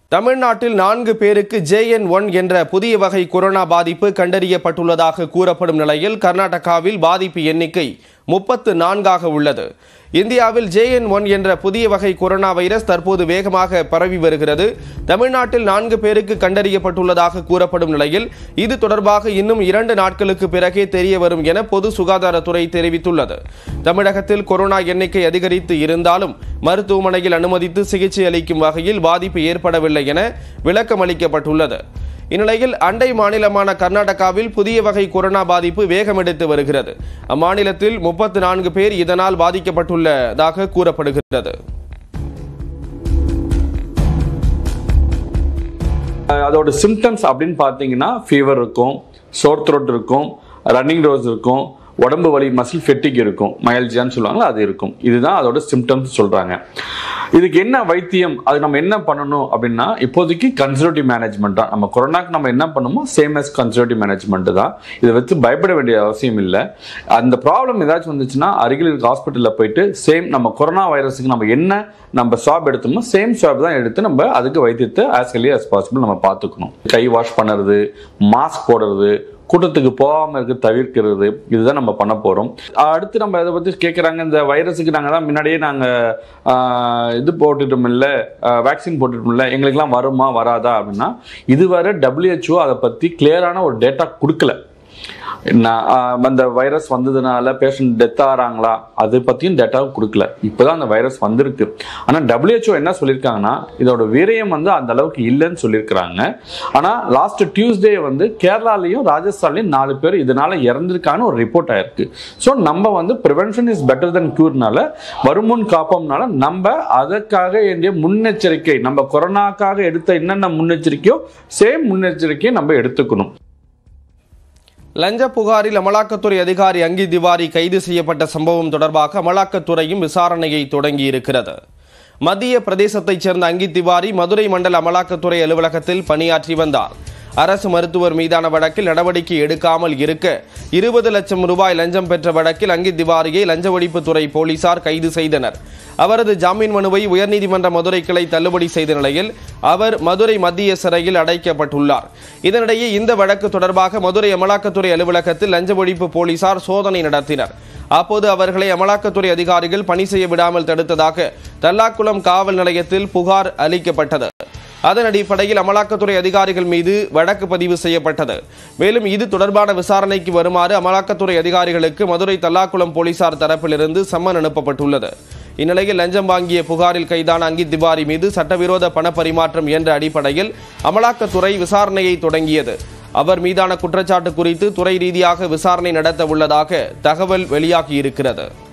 தமிழ்நாட்டில் நான்கு பேருக்கு ஜேஎன் ஒன் என்ற புதிய வகை கொரோனா பாதிப்பு கண்டறியப்பட்டுள்ளதாக கூறப்படும் நிலையில் கர்நாடகாவில் பாதிப்பு எண்ணிக்கை முப்பத்து நான்காக உள்ளது இந்தியாவில் ஜேஎன் ஒன் என்ற புதிய வகை கொரோனா வைரஸ் தற்போது வேகமாக பரவி வருகிறது தமிழ்நாட்டில் நான்கு பேருக்கு கண்டறியப்பட்டுள்ளதாக கூறப்படும் நிலையில் இது தொடர்பாக இன்னும் இரண்டு நாட்களுக்கு பிறகே தெரிய வரும் என பொது சுகாதாரத்துறை தெரிவித்துள்ளது தமிழகத்தில் கொரோனா எண்ணிக்கை அதிகரித்து இருந்தாலும் மருத்துவமனையில் அனுமதித்து சிகிச்சை அளிக்கும் வகையில் பாதிப்பு ஏற்படவில்லை என விளக்கம் அளிக்கப்பட்டுள்ளது இந்நிலையில் அண்டை மாநிலமான கர்நாடகாவில் புதிய வகை கொரோனா பாதிப்பு வேகமெடுத்து வருகிறது அம்மாநிலத்தில் முப்பத்து நான்கு பேர் இதனால் பாதிக்கப்பட்டுள்ளதாக கூறப்படுகிறது அதோட சிம்டம்ஸ் அப்படின்னு பார்த்தீங்கன்னா ஃபீவர் இருக்கும் சோர் த்ரோட் இருக்கும் ரன்னிங் ரோஸ் இருக்கும் உடம்பு வலி மசில் ஃபெட்டிக் இருக்கும் மயல்ஜியான்னு சொல்லுவாங்களா அது இருக்கும் இதுதான் அதோட சிம்டம்ஸ் சொல்றாங்க இதுக்கு என்ன வைத்தியம் அது நம்ம என்ன பண்ணணும் அப்படின்னா இப்போதைக்கு கன்சர்வேட்டிவ் மேனேஜ்மெண்ட் தான் நம்ம கொரோனாக்கு நம்ம என்ன பண்ணுமோ சேம் as கன்சர்வேட்டிவ் மேனேஜ்மெண்ட் தான் இதை வச்சு பயப்பட வேண்டிய அவசியம் இல்லை அந்த ப்ராப்ளம் ஏதாச்சும் வந்துச்சுன்னா அருகில் இருக்க ஹாஸ்பிட்டலில் போயிட்டு சேம் நம்ம கொரோனா வைரஸுக்கு நம்ம என்ன நம்ம ஸ்வாப் எடுத்தோமோ சேம் ஸ்வாப் தான் எடுத்து நம்ம அதுக்கு வைத்தியத்தை ஆஸ் early as பாசிபிள் நம்ம பார்த்துக்கணும் கை வாஷ் பண்ணுறது மாஸ்க் போடுறது கூட்டத்துக்கு போகாம இருக்க தவிர்க்கிறது இதுதான் நம்ம பண்ண போறோம் அடுத்து நம்ம இதை பத்தி கேட்குறாங்க இந்த வைரஸுக்கு நாங்கள் தான் முன்னாடியே நாங்கள் இது போட்டுட்டோம் இல்லை வேக்சின் போட்டுட்டோம் இல்லை எங்களுக்கெல்லாம் வருமா வராதா அப்படின்னா இதுவரை டபிள்யூஹெச்ஓ அதை பத்தி கிளியரான ஒரு டேட்டா கொடுக்கல நான், ஆஹ், அந்த வைரஸ் வந்ததுனால பேஷண்ட் டெத் ஆகிறாங்களா அது பற்றியும் டேட்டா கொடுக்கல இப்போதான் அந்த வைரஸ் வந்திருக்கு ஆனால் WHO என்ன சொல்லியிருக்காங்கன்னா இதோட வீரியம் வந்து அந்த அளவுக்கு இல்லைன்னு சொல்லியிருக்கிறாங்க ஆனால் லாஸ்ட் டியூஸ்டே வந்து கேரளாலையும் ராஜஸ்தான்லையும் நாலு பேர் இதனால இறந்திருக்கான்னு ஒரு ரிப்போர்ட் ஆயிருக்கு ஸோ நம்ம வந்து ப்ரிவென்ஷன் இஸ் பெட்டர் தென் க்யூர்னால வருமுன் காப்போம்னால நம்ம அதற்காக வேண்டிய முன்னெச்சரிக்கை நம்ம கொரோனாக்காக எடுத்த என்னென்ன முன்னெச்சரிக்கையோ சேம் முன்னெச்சரிக்கையை நம்ம எடுத்துக்கணும் லஞ்ச புகாரில் அமலாக்கத்துறை அதிகாரி அங்கி திவாரி கைது செய்யப்பட்ட சம்பவம் தொடர்பாக அமலாக்கத்துறையும் விசாரணையை தொடங்கியிருக்கிறது மத்திய பிரதேசத்தைச் சேர்ந்த அங்கி திவாரி மதுரை மண்டல அமலாக்கத்துறை அலுவலகத்தில் பணியாற்றி வந்தார் அரசு மருத்துவர் மீதான வழக்கில் நடவடிக்கை எடுக்காமல் இருக்க இருபது லட்சம் ரூபாய் லஞ்சம் பெற்ற வழக்கில் அங்கித் திவாரியை லஞ்ச ஒழிப்புத்துறை போலீசார் கைது செய்தனர் அவரது ஜாமீன் மனுவை உயர்நீதிமன்ற மதுரை கிளை தள்ளுபடி செய்த நிலையில் அவர் மதுரை மத்திய சிறையில் அடைக்கப்பட்டுள்ளார் இதனிடையே இந்த வழக்கு தொடர்பாக மதுரை அமலாக்கத்துறை அலுவலகத்தில் லஞ்ச ஒழிப்பு போலீசார் சோதனை நடத்தினர் அப்போது அவர்களை அமலாக்கத்துறை அதிகாரிகள் பணி செய்ய விடாமல் தடுத்ததாக தல்லாக்குளம் காவல் நிலையத்தில் புகார் அளிக்கப்பட்டது அதன் அடிப்படையில் அமலாக்கத்துறை அதிகாரிகள் மீது வழக்கு பதிவு செய்யப்பட்டது மேலும் இது தொடர்பான விசாரணைக்கு வருமாறு அமலாக்கத்துறை அதிகாரிகளுக்கு மதுரை தல்லாக்குளம் போலீசார் தரப்பிலிருந்து சம்மன் அனுப்பப்பட்டுள்ளது இந்நிலையில் லஞ்சம் வாங்கிய புகாரில் கைதான அங்கித் திவாரி மீது சட்டவிரோத பணப்பரிமாற்றம் என்ற அடிப்படையில் அமலாக்கத்துறை விசாரணையை தொடங்கியது அவர் மீதான குற்றச்சாட்டு குறித்து துறை ரீதியாக விசாரணை நடத்த உள்ளதாக தகவல் வெளியாகியிருக்கிறது